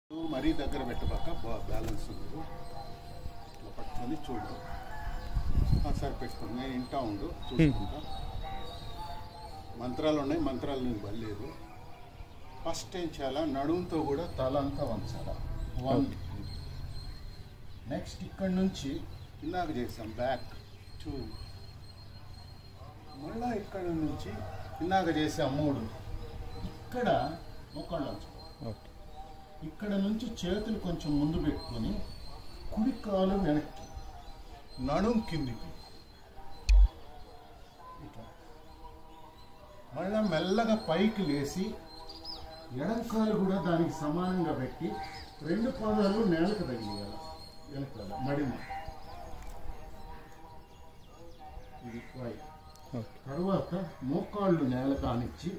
నువ్వు మరీ దగ్గర పెట్టబాక బా- బ్యాలెన్స్ ఉంది ఇట్లా పట్టుకొని చూడు ఆ, సరే పెట్టుకోండి నేను ఇంటా ఉండు చూసుకుంటా మంత్రాలు ఉన్నాయి మంత్రాలు నీకు బలేదు ఫస్ట్ ఏం చేయాలా నడుముతో కూడా తల అంతా వంచాలా వన్ నెక్స్ట్ ఇక్కడ నుంచి ఇందాక చేసాం బ్యాక్ టూ మళ్ళా ఇక్కడ నుంచి ఇందాక చేసాం మూడు ఇక్కడ ఒకళ్ళు వంచుకో ఓకే ఇక్కడ నుంచి చేతులు కొంచెం ముందు పెట్టుకొని కుడి కాలు వెనక్కి నడుం కిందికి ఇట్లా మళ్ళా మెల్లగా పైకి లేచి ఎడం కాలు కూడా దానికి సమానంగా పెట్టి రెండు పాదాలు నేలకు తగిలియాలి వెనకాల మడిమ ఇది పై ఓకే తర్వాత మోకాళ్ళు నేల కానిచ్చి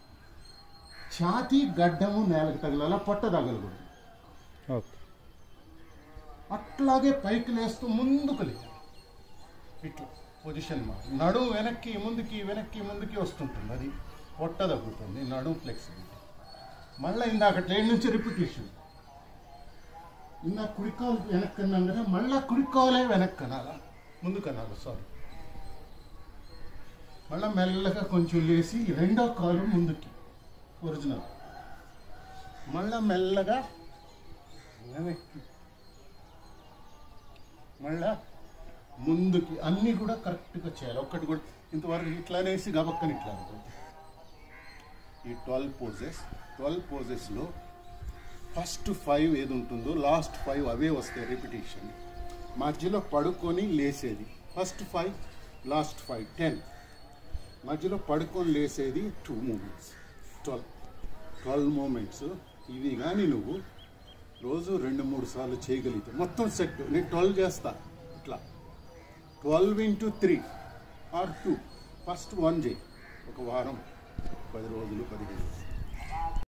ఛాతీ గడ్డము నేలకు తగలాల పొట్ట తగలకూడదు ఓకే అట్లాగే పైకి లేస్తూ ముందుకు లే ఇట్లా పొజిషన్ మా నడుము వెనక్కి ముందుకి వెనక్కి ముందుకి వస్తుంటుంది అది పొట్ట తగ్గుతుంది నడుము ఫ్లెక్సిబిలిటీ మళ్ళీ ఇందాక ట్రైన్ నుంచి రిపిటేషన్ ఇందాక కుడికాలు వెనక్కి అన్నాం కదా మళ్ళీ కుడికాలే వెనక్కి అనాలా ముందుకు అనాలి సారీ మళ్ళీ మెల్లగా కొంచెం లేచి రెండో కాలు ముందుకి ఒరిజినల్ మళ్ళా మెల్లగా వెనక్కి మళ్ళా ముందుకి అన్నీ కూడా కరెక్ట్గా చేయాలి ఒక్కటి కూడా ఇంతవరకు ఇట్లానేసి గబక్కని ఇట్లా అనుకోండి ఈ ట్వెల్వ్ పోజెస్ ట్వెల్వ్ పోజెస్లో ఫస్ట్ ఫైవ్ ఏది ఉంటుందో లాస్ట్ ఫైవ్ అవే వస్తాయి రిపిటేషన్ మధ్యలో పడుకొని లేసేది first five last five ten మధ్యలో పడుకొని లేసేది two moments twelve twelve moments ఇవి కానీ నువ్వు రోజు రెండు మూడు సార్లు చేయగలిగితే మొత్తం సెట్ నేను ట్వెల్వ్ చేస్తా ఇట్లా twelve into three or two first one చేయి ఒక వారం పది రోజులు పదిహేను రోజులు